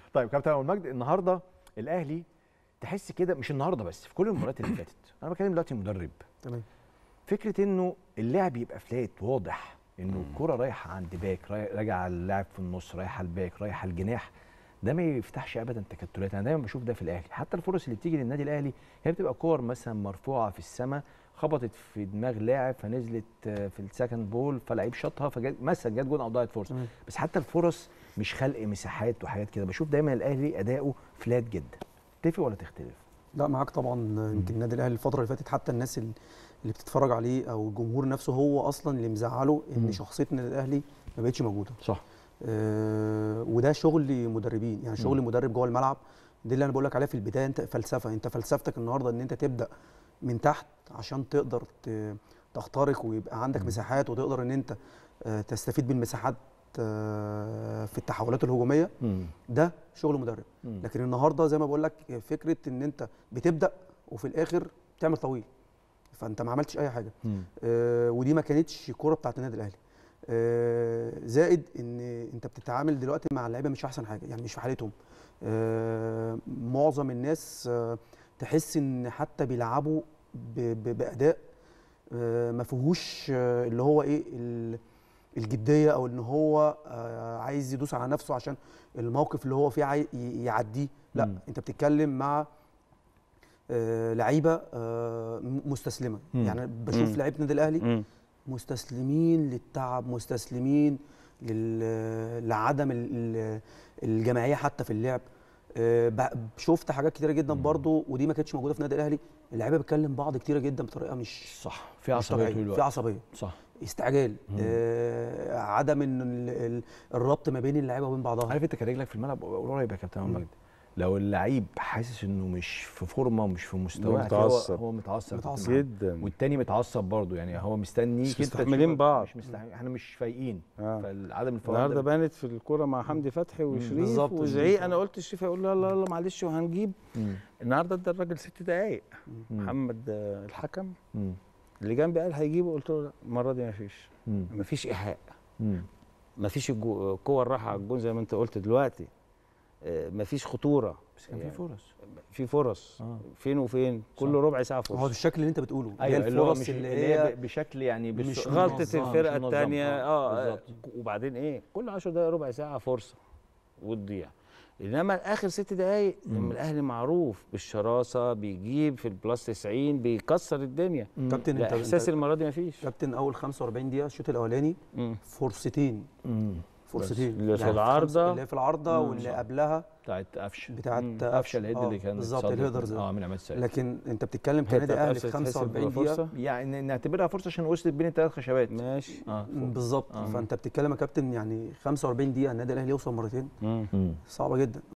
طيب كابتن ابو المجد النهارده الاهلي تحس كده مش النهارده بس في كل المباريات اللي فاتت انا بكلم دلوقتي مدرب تمام فكره انه اللعب يبقى فلات واضح انه الكره رايحه عند باك راي- راجعه اللاعب في النص رايحه الباك رايحه الجناح ده ما يفتحش ابدا تكتلات انا دايما بشوف ده في الاهلي حتى الفرص اللي بتيجي للنادي الاهلي هي بتبقى كور مثلا مرفوعه في السماء خبطت في دماغ لاعب فنزلت آه، في السكند بول فلعيب شاطها فجت مثلا جت جون او ضاعت فرصه تمام. بس حتى الفرص مش خلق مساحات وحاجات كده بشوف دايما الاهلي اداؤه فلات جدا تتفق ولا تختلف؟ لا معاك طبعا يمكن النادي الاهلي الفتره اللي فاتت حتى الناس اللي اللي بتتفرج عليه او الجمهور نفسه هو اصلا اللي مزعله مم. ان شخصيه النادي الاهلي ما بقتش موجوده صح آه وده شغل مدربين يعني شغل مدرب جوه الملعب دي اللي انا بقول لك عليها في البدايه انت فلسفه انت فلسفتك النهارده ان انت تبدا من تحت عشان تقدر ت- تخترق ويبقى عندك مساحات وتقدر ان انت آه تستفيد بالمساحات آه في التحولات الهجوميه ده شغل مدرب مم. لكن النهارده زي ما بقول لك فكره ان انت بتبدا وفي الاخر تعمل طويل فانت ما عملتش اي حاجه مم. آه ودي ما كانتش الكوره بتاعت النادي الاهلي آه زائد ان انت بتتعامل دلوقتي مع اللعيبه مش احسن حاجه يعني مش في حالتهم آه معظم الناس آه تحس ان حتى بيلعبوا ب- ب- باداء آه ما فيهوش آه اللي هو ايه ال- الجديه او ان هو آه عايز يدوس على نفسه عشان الموقف اللي هو فيه عاي- ي- يعديه لا مم. انت بتتكلم مع آه لعيبه آه م- مستسلمه مم. يعني بشوف مم. لعيبه النادي الاهلي مم. مستسلمين للتعب مستسلمين لل- لعدم ال- ال- الجماعيه حتى في اللعب آه، ب- شفت حاجات كتيره جدا برضو ودي ما كانتش موجوده في النادي الاهلي اللعيبه بتكلم بعض كتيره جدا بطريقه مش صح في مش عصبيه طبيعية. طول في الوقت عصبيه صح استعجال آه عدم ان ال- ال- الربط ما بين اللعيبه وبين بعضها عارف انت كان رجلك في الملعب قريب يا كابتن عمر مجدي لو اللعيب حاسس انه مش في فورمه ومش في مستواه هتلاقيه هو- متعصب. هو متعصب يا كابتن متعصب. محمد. جدا والتاني متعصب برضه يعني هو مستنيك مش انت مستحملين تشوفك بعض. مش مستحمل احنا مش فايقين آه. فالعدم الفوق النهارده بانت في الكوره مع حمدي فتحي وشريف بالظبط. وزعيق انا قلت الشريف هيقول لا لا لا معلش وهنجيب مم. النهارده ادى الراجل ست دقايق مم. محمد آه، الحكم مم. اللي جنبي قال هيجيبه قلت له لا المره دي مفيش مم. مفيش ايحاء مم. مفيش الجو- الكور رايحه على الجون زي ما انت قلت دلوقتي آه، مفيش خطوره بس كان في يعني فرص في فرص آه. فين وفين كل صح. ربع ساعه هو فرصه بالشكل اللي انت بتقوله ايوه هي اللي هو الفرص مش اللي اللي هي هي ب- بشكل يعني مش بس- غلطه منظم. الفرقه مش منظم. الثانيه اه بالظبط. وبعدين ايه كل 10 دقائق ربع ساعه فرصه وتضيع انما اخر ست دقائق لما الاهلي معروف بالشراسه بيجيب في البلاس 90 بيكسر الدنيا كابتن لا انت احساس انت- المره دي مفيش كابتن اول 45 دقيقه الشوط الاولاني مم. فرصتين مم. فرصتين اللي في يعني العارضة. خمسة- اللي في العارضه مم. واللي صح. قبلها بتاعت قفشه بتاعت مم. قفشه الهيد آه، اللي كان بالظبط اتصدت. الهيدرز اه من عماد سعيد لكن انت بتتكلم كانت كنادي اهلي قفشة في تحسب 45 دقيقه فرصة؟ يعني نعتبرها فرصه عشان وصلت بين الثلاث خشبات ماشي اه بالظبط آه. فانت بتتكلم يا كابتن يعني 45 دقيقه النادي الاهلي يوصل مرتين مم. مم. صعبه جدا